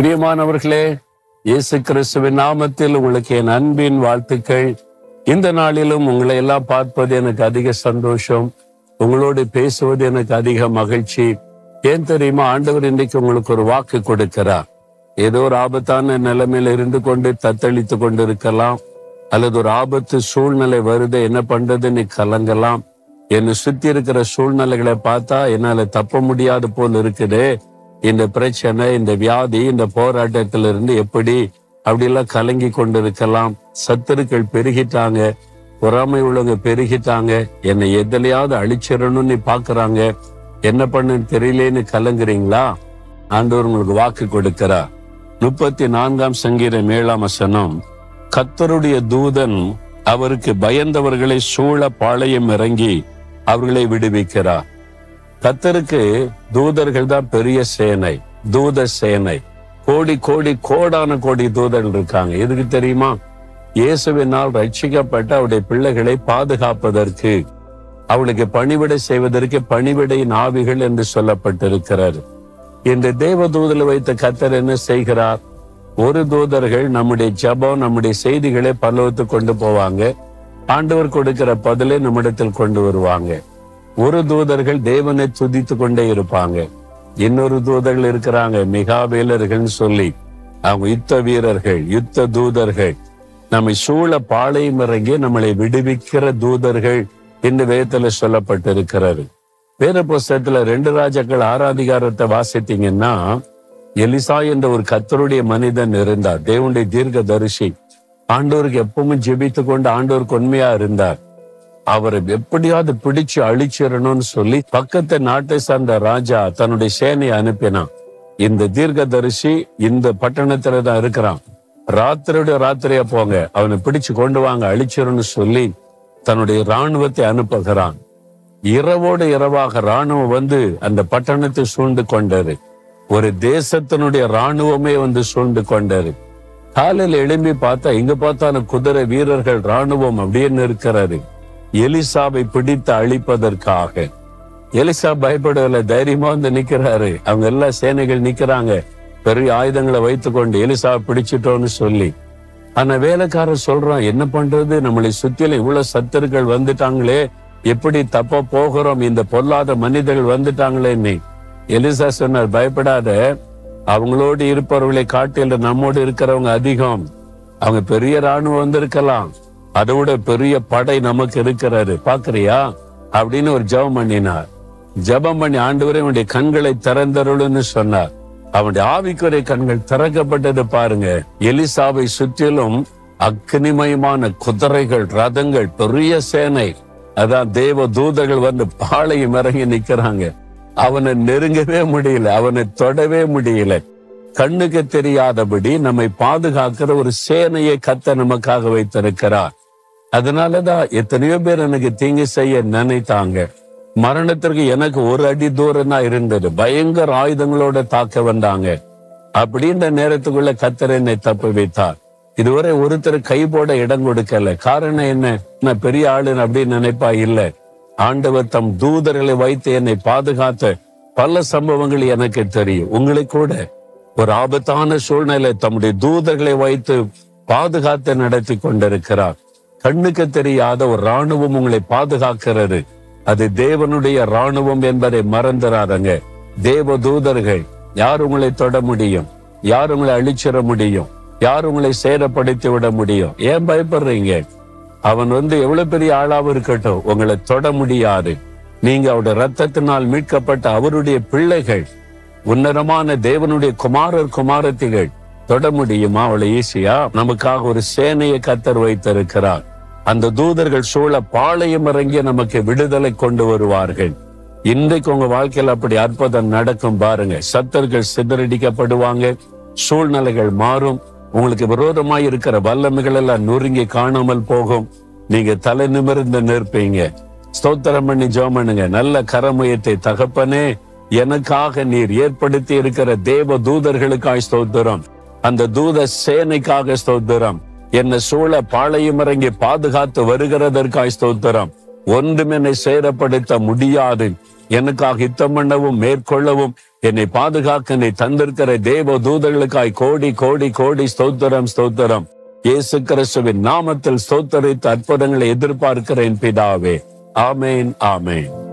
பிரியமானவர்களே இயேசு கிறிஸ்துவின் நாமத்தில் உங்களுக்கு என் அன்பின் வாழ்த்துக்கள் இந்த நாளிலும் உங்களை எல்லாம் பார்ப்பது எனக்கு அதிக சந்தோஷம் உங்களோடு பேசுவது எனக்கு அதிக மகிழ்ச்சி ஏன் தெரியுமா ஆண்டவர் இன்றைக்கு உங்களுக்கு ஒரு வாக்கு கொடுக்கிறார் ஏதோ ஒரு ஆபத்தான நிலைமையில இருந்து கொண்டு தத்தளித்து கொண்டு இருக்கலாம் அல்லது ஒரு ஆபத்து சூழ்நிலை வருது என்ன பண்றதுன்னு கலங்கலாம் என்னை சுத்தி இருக்கிற சூழ்நிலைகளை பார்த்தா என்னால தப்ப முடியாது போல் இருக்குது இந்த பிரச்சனை இந்த வியாதி இந்த போராட்டத்திலிருந்து எப்படி அப்படிலாம் கலங்கி கொண்டிருக்கலாம் சத்துருக்கள் பெருகிட்டாங்க பொறாமை உள்ளவங்க பெருகிட்டாங்க என்னை எதுலயாவது அழிச்சிடணும்னு பாக்குறாங்க என்ன பண்ணுன்னு தெரியலேன்னு கலங்குறீங்களா ஆண்டவர் உங்களுக்கு வாக்கு கொடுக்கிறார் முப்பத்தி நான்காம் சங்கீதம் ஏழாம் வசனம் கத்தருடைய தூதன் அவருக்கு பயந்தவர்களை சூழ பாளையம் இறங்கி அவர்களை விடுவிக்கிறார் கத்தருக்கு தூதர்கள் தான் பெரிய சேனை தூத சேனை கோடி கோடி கோடான கோடி தூதர்கள் இருக்காங்க எதுக்கு தெரியுமா இயேசுவினால் ரட்சிக்கப்பட்ட அவருடைய பிள்ளைகளை பாதுகாப்பதற்கு அவளுக்கு பணிவிடை செய்வதற்கு பணிவிடையின் ஆவிகள் என்று சொல்லப்பட்டிருக்கிறார் இந்த தேவ தூதலை வைத்த கத்தர் என்ன செய்கிறார் ஒரு தூதர்கள் நம்முடைய ஜபம் நம்முடைய செய்திகளை பல்லவத்து கொண்டு போவாங்க ஆண்டவர் கொடுக்கிற பதிலை நம்மிடத்தில் கொண்டு வருவாங்க ஒரு தூதர்கள் தேவனை துதித்து கொண்டே இருப்பாங்க இன்னொரு தூதர்கள் இருக்கிறாங்க மிகாவேலர்கள்னு சொல்லி அவங்க யுத்த வீரர்கள் யுத்த தூதர்கள் நம்மை சூழ பாளையம் இறங்கி நம்மளை விடுவிக்கிற தூதர்கள் என்று வேதத்துல சொல்லப்பட்டிருக்கிறது வேத புஸ்தகத்துல ரெண்டு ராஜாக்கள் ஆராதிகாரத்தை வாசித்தீங்கன்னா எலிசா என்ற ஒரு கத்தருடைய மனிதன் இருந்தார் தேவனுடைய தீர்க்க தரிசி ஆண்டோருக்கு எப்பவும் ஜெபித்து கொண்டு ஆண்டோருக்கு உண்மையா இருந்தார் அவரை எப்படியாவது பிடிச்சு அழிச்சிடணும்னு சொல்லி பக்கத்து நாட்டை சார்ந்த ராஜா தன்னுடைய சேனையை அனுப்பினான் இந்த தீர்க்கதரிசி இந்த பட்டணத்துல தான் இருக்கிறான் ராத்திரியோட ராத்திரியா போங்க அவனை பிடிச்சு கொண்டு வாங்க அழிச்சிடணும்னு சொல்லி தன்னுடைய ராணுவத்தை அனுப்புகிறான் இரவோடு இரவாக ராணுவம் வந்து அந்த பட்டணத்தை சூழ்ந்து கொண்டது ஒரு தேசத்தினுடைய ராணுவமே வந்து சூழ்ந்து கொண்டது காலையில எழும்பி பார்த்தா இங்க பார்த்தாலும் குதிரை வீரர்கள் ராணுவம் அப்படின்னு இருக்கிறாரு எலிசாவை பிடித்து அழிப்பதற்காக எலிசா பயப்படவில்லை தைரியமா வந்து நிக்கிறாரு அவங்க எல்லா சேனைகள் நிக்கிறாங்க பெரிய ஆயுதங்களை வைத்துக்கொண்டு எலிசாவை பிடிச்சிட்டோம்னு சொல்லி ஆனா வேலைக்காரர் சொல்றான் என்ன பண்றது நம்மளை சுத்தில இவ்வளவு சத்துருக்கள் வந்துட்டாங்களே எப்படி தப்ப போகிறோம் இந்த பொல்லாத மனிதர்கள் வந்துட்டாங்களே நீ எலிசா சொன்னார் பயப்படாத அவங்களோடு இருப்பவர்களை காட்டில நம்மோடு இருக்கிறவங்க அதிகம் அவங்க பெரிய ராணுவம் வந்திருக்கலாம் அதை விட பெரிய படை நமக்கு இருக்கிறாரு பாக்குறியா அப்படின்னு ஒரு ஜெபம் பண்ணினார் ஜெபம் பண்ணி ஆண்டவரே அவனுடைய கண்களை திறந்தருளுன்னு சொன்னார் அவனுடைய ஆவிக்குறை கண்கள் திறக்கப்பட்டது பாருங்க எலிசாவை சுற்றிலும் அக்னிமயமான குதிரைகள் ரதங்கள் பெரிய சேனை அதான் தேவ தூதர்கள் வந்து பாளையம் இறங்கி நிக்கிறாங்க அவனை நெருங்கவே முடியல அவனை தொடவே முடியல கண்ணுக்கு தெரியாதபடி நம்மை பாதுகாக்கிற ஒரு சேனையை கத்த நமக்காக வைத்திருக்கிறார் அதனாலதான் எத்தனையோ பேர் எனக்கு தீங்கு செய்ய நினைத்தாங்க மரணத்திற்கு எனக்கு ஒரு அடி தூரம் தான் இருந்தது பயங்கர ஆயுதங்களோட தாக்க வந்தாங்க அப்படின்ற நேரத்துக்குள்ள கத்தர் என்னை தப்பு வைத்தார் இதுவரை ஒருத்தர் கை போட இடம் கொடுக்கல காரணம் என்ன நான் பெரிய ஆளுன்னு அப்படின்னு நினைப்பா இல்ல ஆண்டவர் தம் தூதர்களை வைத்து என்னை பாதுகாத்த பல சம்பவங்கள் எனக்கு தெரியும் உங்களை கூட ஒரு ஆபத்தான சூழ்நிலை தம்முடைய தூதர்களை வைத்து பாதுகாத்து நடத்தி கொண்டிருக்கிறார் கண்ணுக்கு தெரியாத ஒரு ராணுவம் உங்களை பாதுகாக்கிறது அது தேவனுடைய ராணுவம் என்பதை மறந்துறாதங்க தேவ தூதர்கள் யார் உங்களை தொட முடியும் யார் உங்களை அழிச்சிட முடியும் யார் உங்களை சேதப்படுத்தி விட முடியும் ஏன் பயப்படுறீங்க அவன் வந்து எவ்வளவு பெரிய ஆளாவும் இருக்கட்டும் உங்களை தொட முடியாது நீங்க அவருடைய ரத்தத்தினால் மீட்கப்பட்ட அவருடைய பிள்ளைகள் உன்னதமான தேவனுடைய குமாரர் குமாரத்திகள் தொட முடியுமா அவளை ஈஸியா நமக்காக ஒரு சேனையை கத்தர் வைத்திருக்கிறார் அந்த தூதர்கள் சூழ பாளையம் இறங்கி நமக்கு விடுதலை கொண்டு வருவார்கள் இன்றைக்கு உங்க வாழ்க்கையில அப்படி அற்புதம் நடக்கும் பாருங்க சத்தர்கள் சிதறடிக்கப்படுவாங்க சூழ்நிலைகள் மாறும் உங்களுக்கு விரோதமாய் இருக்கிற வல்லமைகள் எல்லாம் நொறுங்கி காணாமல் போகும் நீங்க தலை நிமிர்ந்து நிற்பீங்க ஸ்தோத்திரம் பண்ணி ஜெபம் பண்ணுங்க நல்ல கரமுயத்தை தகப்பனே எனக்காக நீர் ஏற்படுத்தி இருக்கிற தேவ தூதர்களுக்காய் ஸ்தோத்திரம் அந்த தூத சேனைக்காக ஸ்தோத்திரம் என்னை சூழ பாளையம் இறங்கி பாதுகாத்து வருகிறதற்காய் ஸ்தோத்திரம் ஒன்றும் என்னை சேரப்படுத்த முடியாது எனக்காக யுத்தம் பண்ணவும் மேற்கொள்ளவும் என்னை பாதுகாக்க என்னை தந்திருக்கிற தேவ தூதர்களுக்காய் கோடி கோடி கோடி ஸ்தோத்திரம் ஸ்தோத்திரம் இயேசு கிறிஸ்துவின் நாமத்தில் ஸ்தோத்தரித்து அற்புதங்களை எதிர்பார்க்கிறேன் பிதாவே ஆமேன் ஆமேன்